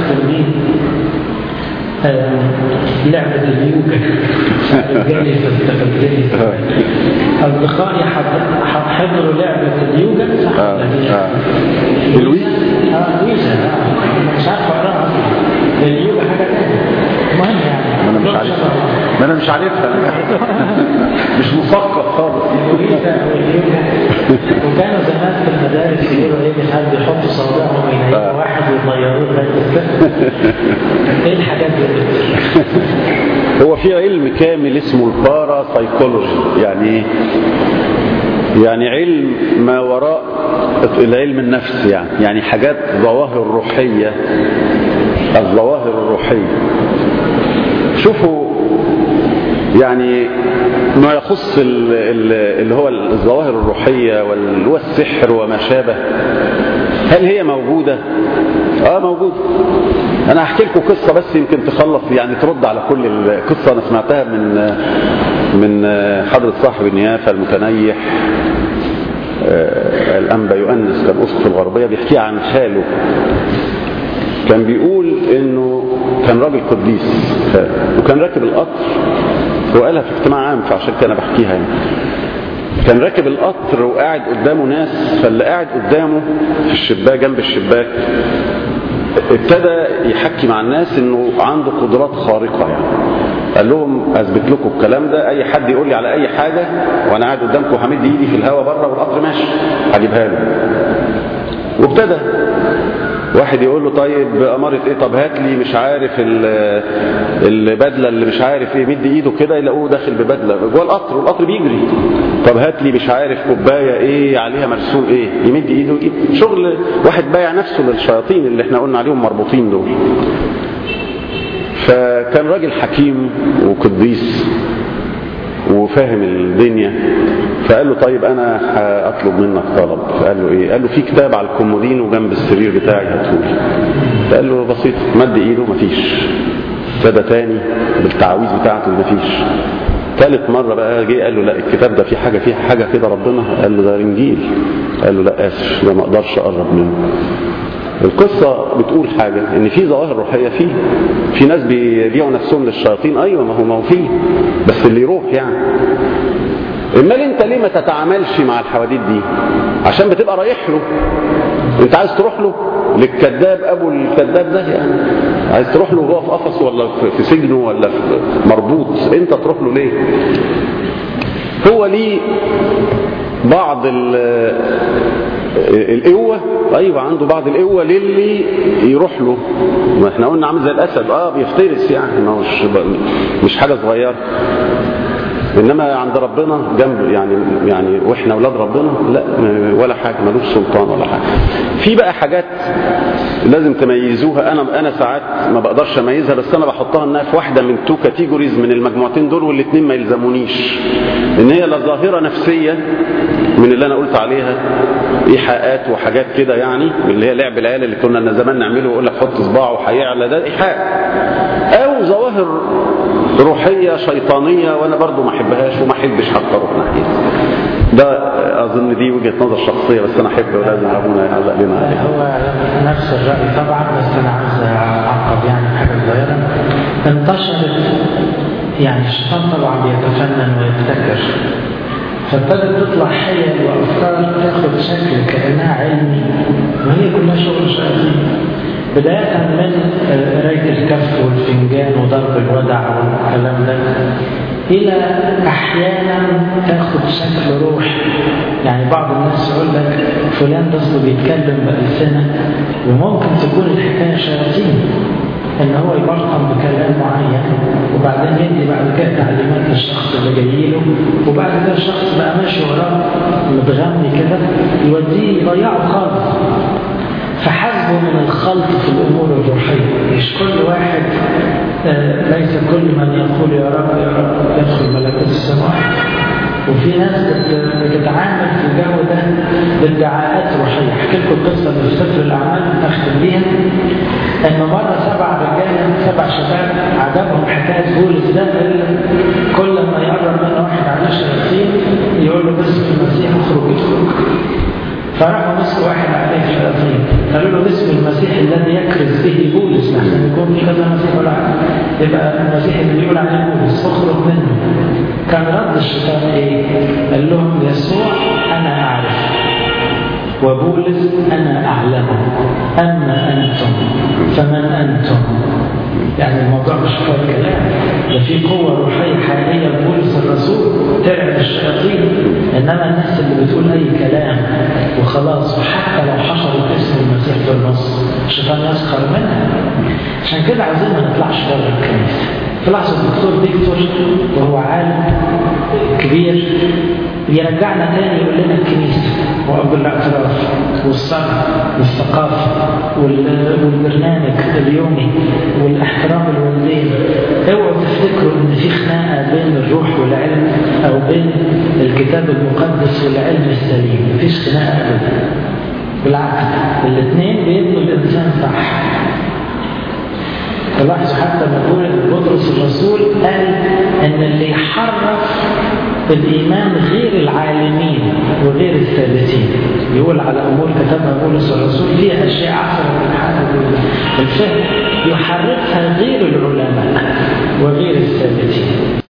نختم بيه آه، لعبة اليوجا الجالسة التفكيرية أصدقائي حض- ح- حضروا لعبة اليوجا صح آه، ولا هي؟ آه. الوي؟ اه لويزا اه مش عارف اقراها أصلاً. اليوجا حاجة تانية المهم يعني ما انا مش عارفها ما انا مش عارفها مش مثقف خالص اليوجا أو اليوجا وكانوا زمان في المدارس يقولوا ايه مش عارف يحطوا صوابعهم وينيموا آه. واحد ويطيروه لغايه السقف ايه الحاجات دي؟ هو في علم كامل اسمه البارا سايكولوجي يعني ايه؟ يعني علم ما وراء العلم النفس يعني يعني حاجات ظواهر روحية الظواهر الروحية شوفوا يعني ما يخص ال- ال- اللي هو الظواهر الروحية وال- والسحر وما شابه هل هي موجودة؟ اه موجودة انا هحكي لكم قصة بس يمكن تخلص يعني ترد على كل القصة انا سمعتها من من حضرة صاحب النيافة المتنيح آه، الأنبا يؤنس كان أسقف الغربية بيحكي عن خاله كان بيقول انه كان راجل قديس خاله وكان راكب القطر هو قالها في اجتماع عام فعشان كده انا بحكيها يعني كان راكب القطر وقاعد قدامه ناس فاللي قاعد قدامه في الشباك جنب الشباك ابتدى يحكي مع الناس انه عنده قدرات خارقه يعني قال لهم اثبت لكم الكلام ده اي حد يقول لي على اي حاجه وانا قاعد قدامكم همد ايدي في الهواء بره والقطر ماشي هجيبها له وابتدى واحد يقول له طيب أمارة إيه طب هات لي مش عارف ال- البدلة اللي مش عارف إيه مد إيده كده يلاقوه داخل ببدلة جوه القطر والقطر بيجري طب هات لي مش عارف كوباية إيه عليها مرسوم إيه يمد إيده يجيب شغل واحد بايع نفسه للشياطين اللي إحنا قلنا عليهم مربوطين دول فكان راجل حكيم وقديس وفاهم الدنيا فقال له طيب انا هطلب منك طلب فقال له ايه قال له في كتاب على الكومودين وجنب السرير بتاعي هاتهولي فقال له بسيط مد ايده مفيش ابتدى تاني بالتعاويذ بتاعته مفيش ثالث مرة بقى جه قال له لا الكتاب ده فيه حاجة فيه حاجة كده ربنا قال له ده انجيل قال له لا اسف ده ما اقدرش اقرب منه القصة بتقول حاجة ان في ظواهر روحية فيه في ناس بيبيعوا نفسهم للشياطين ايوه ما هو ما هو فيه بس اللي يروح يعني امال انت ليه ما تتعاملش مع الحواديت دي عشان بتبقى رايح له انت عايز تروح له للكذاب ابو الكذاب ده يعني عايز تروح له وهو في قفص ولا في- في سجنه ولا في مربوط انت تروح له ليه هو ليه بعض ال- القوة ايوه عنده بعض القوة للي يروح له ما احنا قلنا عامل زي الاسد اه بيفترس يعني ما هوش مش حاجة صغيرة انما عند ربنا جنب يعني يعني واحنا اولاد ربنا لا ولا حاجه ملوش سلطان ولا حاجه في بقى حاجات لازم تميزوها انا انا ساعات ما بقدرش اميزها بس انا بحطها انها في واحده من تو كاتيجوريز من المجموعتين دول والاثنين ما يلزمونيش ان هي لا ظاهره نفسيه من اللي انا قلت عليها ايحاءات وحاجات كده يعني اللي هي لعب العيال اللي كنا زمان نعمله ويقول لك حط صباعه هيعلى ده ايحاء او ظواهر روحية شيطانية وانا برضو ما احبهاش وما احبش حتى اروح ناحيتها ده اظن دي وجهة نظر شخصية بس انا احب ولازم ابونا يعلق لنا عليها هو نفس الرأي طبعا بس أنا عاوز أعقب يعني بحاجة صغيرة انتشرت يعني الشيطان طبعا بيتفنن ويبتكر فابتدت تطلع حيل وأفكار تاخد شكل كأنها علمي وهي كلها شغل شياطين بداية من قراية الكف والفنجان وضرب الودع والكلام ده إلى أحيانا تاخد شكل روح يعني بعض الناس يقول لك فلان ده أصله بيتكلم بألسنة وممكن تكون الحكاية شياطين ان هو يبرطم بكلام معين وبعدين يدي بعد كده تعليمات للشخص اللي جاي له وبعد كده الشخص بقى ماشي وراه متغني كده يوديه يضيعه خالص فحسبه من الخلط في الامور الروحيه مش كل واحد آه ليس كل من يقول يا رب يا رب يدخل ملكوت السماوات وفي ناس بتتعامل في الجو ده بادعاءات روحيه احكي لكم قصه من سفر الاعمال اختم بيها ان مره سبع رجال سبع شباب عجبهم حكايه بولس ده كل ما يقرب منه واحد عليه شياطين يقول له باسم المسيح اخرج اخرج فراحوا مسكوا واحد عليه شياطين قالوا له باسم المسيح الذي يكرز به بولس نحن يكون في كذا مسيح ولا يبقى المسيح اللي بيقول عليه بولس اخرج منه كان رد الشيطان ايه؟ قال لهم يسوع انا اعرف وبولس انا اعلمه اما انتم فمن انتم يعني الموضوع مش فاضي كلام ده في قوه روحيه حقيقيه بولس الرسول تعب الشياطين انما الناس اللي بتقول اي كلام وخلاص وحتى لو حصلت اسم المسيح في النص الشيطان يسخر منها عشان كده عايزين ما نطلعش بره الكنيسه طلعش الدكتور فيكتور وهو عالم كبير يرجعنا تاني يقول لنا الكنيسه واب الاعتراف والصنع والثقافه والبرنامج اليومي والاحترام الوالدين اوعوا تفتكروا ان في خناقه بين الروح والعلم او بين الكتاب المقدس والعلم السليم مفيش خناقه ابدا بالعكس الاثنين بيبنوا الانسان صح تلاحظوا حتى بقول بطرس الرسول قال ان اللي يحرف الايمان غير العالمين وغير الثابتين يقول على امور كتبها بولس الرسول فيها اشياء عصر الفهم يحرفها غير العلماء وغير الثابتين